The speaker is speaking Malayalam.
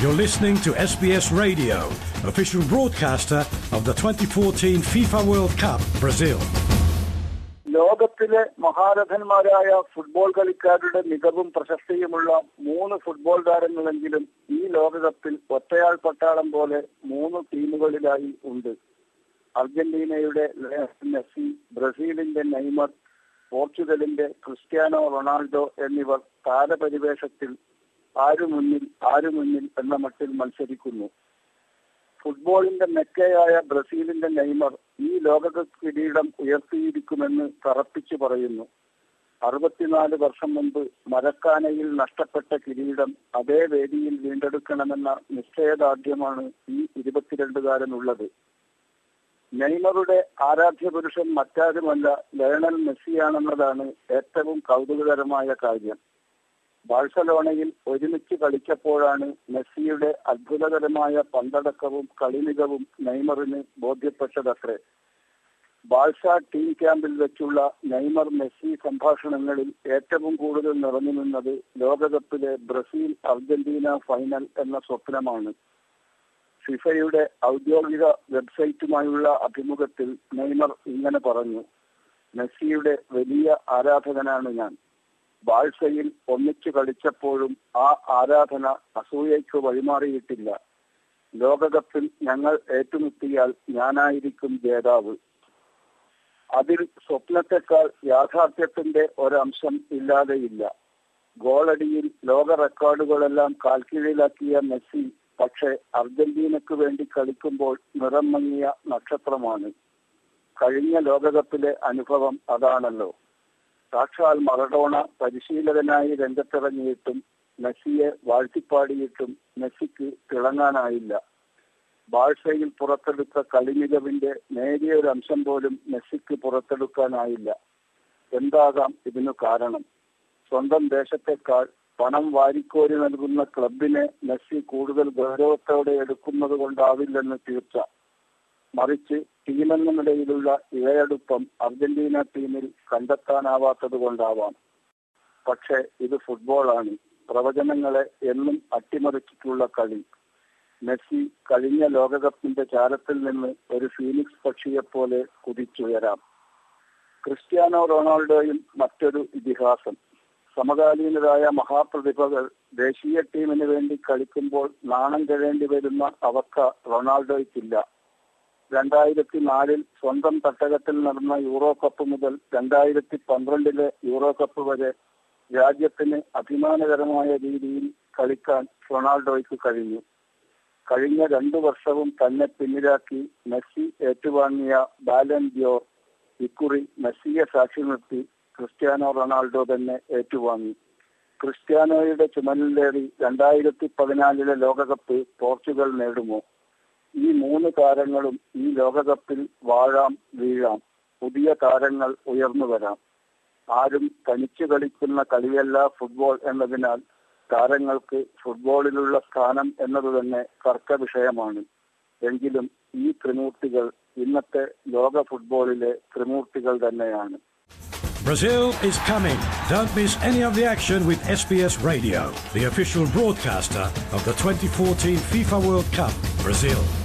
You're listening to SBS Radio, official broadcaster of the 2014 FIFA World Cup, Brazil. ലോകത്തിലെ മഹാരഥന്മാരായ ഫുട്ബോൾ കളിക്കാരുടെ മികവും പ്രശസ്തിയുമുള്ള മൂന്ന് ഫുട്ബോൾ താരങ്ങളെങ്കിലും ഈ ലോകകപ്പിൽ ഒറ്റയാൾ പട്ടാളം പോലെ മൂന്ന് ടീമുകളിലായി ഉണ്ട് അർജന്റീനയുടെ ലയണൽ മെസ്സി ബ്രസീലിന്റെ നെയ്മർ പോർച്ചുഗലിന്റെ ക്രിസ്ത്യാനോ റൊണാൾഡോ എന്നിവർ താരപരിവേഷത്തിൽ ആരു മുന്നിൽ ആരു മുന്നിൽ എന്ന മട്ടിൽ മത്സരിക്കുന്നു ഫുട്ബോളിന്റെ മെക്കയായ ബ്രസീലിന്റെ നെയ്മർ ഈ ലോകകപ്പ് കിരീടം ഉയർത്തിയിരിക്കുമെന്ന് തറപ്പിച്ചു പറയുന്നു അറുപത്തിനാല് വർഷം മുമ്പ് മരക്കാനയിൽ നഷ്ടപ്പെട്ട കിരീടം അതേ വേദിയിൽ വീണ്ടെടുക്കണമെന്ന നിശ്ചയദാർഢ്യമാണ് ഈ ഇരുപത്തിരണ്ടുകാരനുള്ളത് നെയ്മറുടെ ആരാധ്യ പുരുഷൻ മറ്റാരുമല്ല ലയണൽ മെസ്സിയാണെന്നതാണ് ഏറ്റവും കൗതുകകരമായ കാര്യം ബാഴ്സലോണയിൽ ഒരുമിച്ച് കളിച്ചപ്പോഴാണ് മെസ്സിയുടെ അത്ഭുതകരമായ പന്തടക്കവും കളിമികവും നെയ്മറിന് ബോധ്യപ്പെട്ടതത്രേ ബാഴ്സ ടീം ക്യാമ്പിൽ വെച്ചുള്ള നെയ്മർ മെസ്സി സംഭാഷണങ്ങളിൽ ഏറ്റവും കൂടുതൽ നിറഞ്ഞു നിന്നത് ലോകകപ്പിലെ ബ്രസീൽ അർജന്റീന ഫൈനൽ എന്ന സ്വപ്നമാണ് ഫിഫയുടെ ഔദ്യോഗിക വെബ്സൈറ്റുമായുള്ള അഭിമുഖത്തിൽ നെയ്മർ ഇങ്ങനെ പറഞ്ഞു മെസ്സിയുടെ വലിയ ആരാധകനാണ് ഞാൻ ബാഴ്സയിൽ ഒന്നിച്ചു കളിച്ചപ്പോഴും ആ ആരാധന അസൂയയ്ക്ക് വഴിമാറിയിട്ടില്ല ലോകകപ്പിൽ ഞങ്ങൾ ഏറ്റുമുട്ടിയാൽ ഞാനായിരിക്കും ജേതാവ് അതിൽ സ്വപ്നത്തെക്കാൾ യാഥാർത്ഥ്യത്തിന്റെ ഒരംശം ഇല്ലാതെയില്ല ഗോളടിയിൽ ലോക റെക്കോർഡുകളെല്ലാം കാൽക്കീഴിലാക്കിയ മെസ്സി പക്ഷേ അർജന്റീനയ്ക്ക് വേണ്ടി കളിക്കുമ്പോൾ നിറം മങ്ങിയ നക്ഷത്രമാണ് കഴിഞ്ഞ ലോകകപ്പിലെ അനുഭവം അതാണല്ലോ സാക്ഷാൽ മറഡോണ പരിശീലകനായി രംഗത്തിറങ്ങിയിട്ടും മെസ്സിയെ വാഴ്ത്തിപ്പാടിയിട്ടും മെസ്സിക്ക് തിളങ്ങാനായില്ല ബാഴ്സയിൽ പുറത്തെടുത്ത കളിമികവിന്റെ നേരിയ ഒരു അംശം പോലും മെസ്സിക്ക് പുറത്തെടുക്കാനായില്ല എന്താകാം ഇതിനു കാരണം സ്വന്തം ദേശത്തെക്കാൾ പണം വാരിക്കോരി നൽകുന്ന ക്ലബിനെ മെസ്സി കൂടുതൽ ഗൗരവത്തോടെ എടുക്കുന്നത് കൊണ്ടാവില്ലെന്ന് തീർച്ച മറിച്ച് ടീമെന്ന നിലയിലുള്ള ഇഴയടുപ്പം അർജന്റീന ടീമിൽ കണ്ടെത്താനാവാത്തത് കൊണ്ടാവാം പക്ഷെ ഇത് ഫുട്ബോളാണ് പ്രവചനങ്ങളെ എന്നും അട്ടിമറിച്ചിട്ടുള്ള കളി മെസ്സി കഴിഞ്ഞ ലോകകപ്പിന്റെ ചാരത്തിൽ നിന്ന് ഒരു ഫീനിക്സ് പക്ഷിയെപ്പോലെ കുതിച്ചുയരാം ക്രിസ്ത്യാനോ റൊണാൾഡോയും മറ്റൊരു ഇതിഹാസം സമകാലീനരായ മഹാപ്രതിഭകൾ ദേശീയ ടീമിന് വേണ്ടി കളിക്കുമ്പോൾ നാണം കഴിയേണ്ടി വരുന്ന അവസ്ഥ റൊണാൾഡോയ്ക്കില്ല രണ്ടായിരത്തി നാലിൽ സ്വന്തം തട്ടകത്തിൽ നടന്ന യൂറോ കപ്പ് മുതൽ രണ്ടായിരത്തി പന്ത്രണ്ടിലെ യൂറോ കപ്പ് വരെ രാജ്യത്തിന് അഭിമാനകരമായ രീതിയിൽ കളിക്കാൻ റൊണാൾഡോയ്ക്ക് കഴിഞ്ഞു കഴിഞ്ഞ രണ്ടു വർഷവും തന്നെ പിന്നിലാക്കി മെസ്സി ഏറ്റുവാങ്ങിയ ബാലൻ ഡിയോർ ഇക്കുറി മെസ്സിയെ സാക്ഷി നിർത്തി ക്രിസ്ത്യാനോ റൊണാൾഡോ തന്നെ ഏറ്റുവാങ്ങി ക്രിസ്ത്യാനോയുടെ ചുമലിലേറി രണ്ടായിരത്തി പതിനാലിലെ ലോകകപ്പ് പോർച്ചുഗൽ നേടുമോ ഈ മൂന്ന് താരങ്ങളും ഈ ലോകകപ്പിൽ വാഴാം വീഴാം പുതിയ താരങ്ങൾ ഉയർന്നു വരാം ആരും തനിച്ചു കളിക്കുന്ന കളിയല്ല ഫുട്ബോൾ എന്നതിനാൽ താരങ്ങൾക്ക് ഫുട്ബോളിലുള്ള സ്ഥാനം എന്നത് തന്നെ തർക്ക വിഷയമാണ് എങ്കിലും ഈ ത്രിമൂർത്തികൾ ഇന്നത്തെ ലോക ഫുട്ബോളിലെ ത്രിമൂർത്തികൾ തന്നെയാണ് Brazil is coming. Don't miss any of the action with SBS Radio, the official broadcaster of the 2014 FIFA World Cup, Brazil.